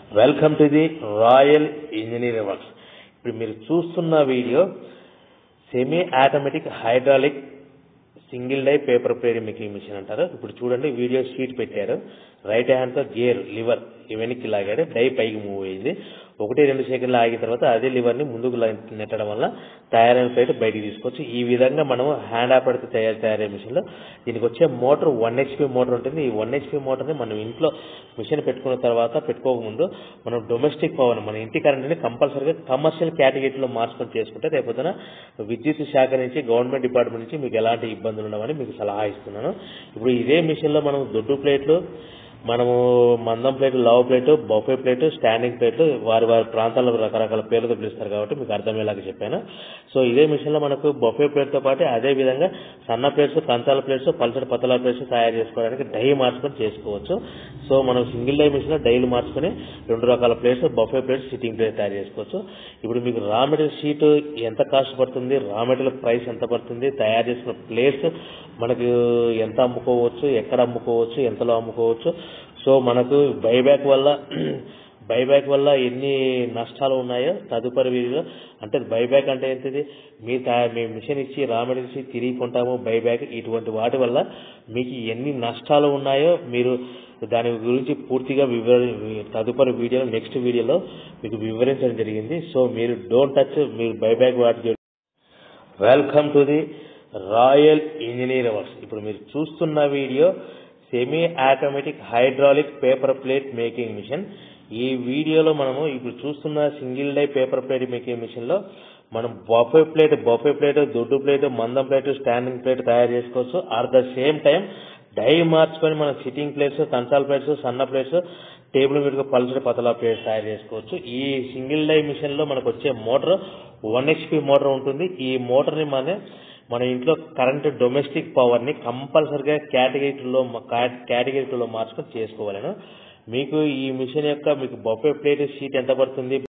welcome to the Royal Engineering Works ఇప్పుడు మీరు చూస్తున్న video semi automatic hydraulic single die paper plate making machine అంటారు ఇప్పుడు చూడండి వీడియో షీట్ పెట్టారు రైట్ హ్యాండ్తో గేర్ లివర్ వెనక్కి లాగాడు డై పైకి మూవ్ అయింది ఒకటి రెండు సెకండ్లు ఆగిన తర్వాత అదే లివర్ని ముందుకు లా- నెట్టడం వల్ల తయారైన ప్లేట్ బయటికి తీసుకోవచ్చు ఈ విధంగా మనం హ్యాండ్ ఆపడితే తయారు తయారయ్యే మిషన్లో దీనికి వచ్చే మోటార్ వన్ హెచ్పి మోటార్ ఉంటుంది ఈ వన్ హెచ్పి మోటార్ని మనం ఇంట్లో మిషన్ పెట్టుకున్న తర్వాత పెట్టుకోకముందు మనం డొమెస్టిక్ పవర్ మన ఇంటి కరెంట్ని కంపల్సరీగా కమర్షియల్ కేటగిరీలో మార్చుకొని చేసుకుంటే రేపొద్దున విద్యుత్ శాఖ నుంచి గవర్నమెంట్ డిపార్ట్మెంట్ నుంచి మీకు ఎలాంటి ఇబ్బందులు ఉండవని మీకు సలహా ఇస్తున్నాను ఇప్పుడు ఇదే మిషన్లో మనం దొడ్డు ప్లేట్లు మనము మందం plate love plate buffet plate standing plate వారి వారి ప్రాంతాల్లో రకరకాల పేర్లతో పిలుస్తారు కాబట్టి మీకు అర్థమయ్యేలాగా చెప్పాను సో ఇదే మిషన్లో మనకు బొఫే ప్లేట్తో పాటు అదే విధంగా సన్న ప్లేట్స్ కంచాల ప్లేట్స్ పల్సటి పతల ప్లేట్స్ తయారు చేసుకోవడానికి డై మార్చుకొని చేసుకోవచ్చు సో మనం సింగిల్ డై మిషన్లో డైలు మార్చుకొని రెండు రకాల plates buffet plates sitting plate తయారు చేసుకోవచ్చు ఇప్పుడు మీకు రా మెటీరియల్ షీట్ ఎంత కాస్ట్ పడుతుంది రా మెటీరియల్ ప్రైస్ ఎంత పడుతుంది తయారు చేసిన ప్లేట్స్ మనకు ఎంత అమ్ముకోవచ్చు ఎక్కడ అమ్ముకోవచ్చు ఎంతలో అమ్ముకోవచ్చు సో మనకు బైబ్యాక్ వల్ల బైబ్యాక్ వల్ల ఎన్ని నష్టాలు ఉన్నాయో తదుపరి వీడియో అంటే బైబ్యాక్ అంటే ఏంటిది మీ తయా- మీ మిషన్ ఇచ్చి రా మెటీరియల్ ఇచ్చి తిరిగి కొంటాము బైబ్యాక్ ఇటువంటి వాటి వల్ల మీకు ఎన్ని నష్టాలు ఉన్నాయో మీరు దాని గురించి పూర్తిగా వివర తదుపరి వీడియోలో నెక్స్ట్ వీడియోలో మీకు వివరించడం జరిగింది సో మీరు డోంట్ టచ్ మీరు బైబ్యాక్ వాటి welcome to the Royal Engineer Works ఇప్పుడు మీరు చూస్తున్న video semi automatic hydraulic paper plate making machine ఈ వీడియోలో మనము ఇప్పుడు చూస్తున్న single die paper plate making machine లో మనం బొఫే ప్లేట్ బొఫే ప్లేట్ దొడ్డు ప్లేట్ మందం ప్లేట్ స్టాండింగ్ ప్లేట్ తయారు చేసుకోవచ్చు at the same time die మార్చుకొని మనం సిట్టింగ్ ప్లేట్స్ కంచాల ప్లేట్స్ సన్న ప్లేట్స్ టేబుల్ మీదకి పల్సటి పతలా ప్లేట్స్ తయారు చేసుకోవచ్చు ఈ సింగిల్ డై మిషన్ లో మనకు వచ్చే మోటార్ వన్ హెచ్పి మోటార్ ఉంటుంది ఈ మోటార్ ని మన మన ఇంట్లో కరెంట్ డొమెస్టిక్ పవర్ ని కంపల్సరిగా కేటగిరీలో కేటగిరీలో మార్చుకొని చేసుకోవాలను మీకు ఈ మిషన్ యొక్క మీకు బొఫే ప్లేట్ షీట్ ఎంత పడుతుంది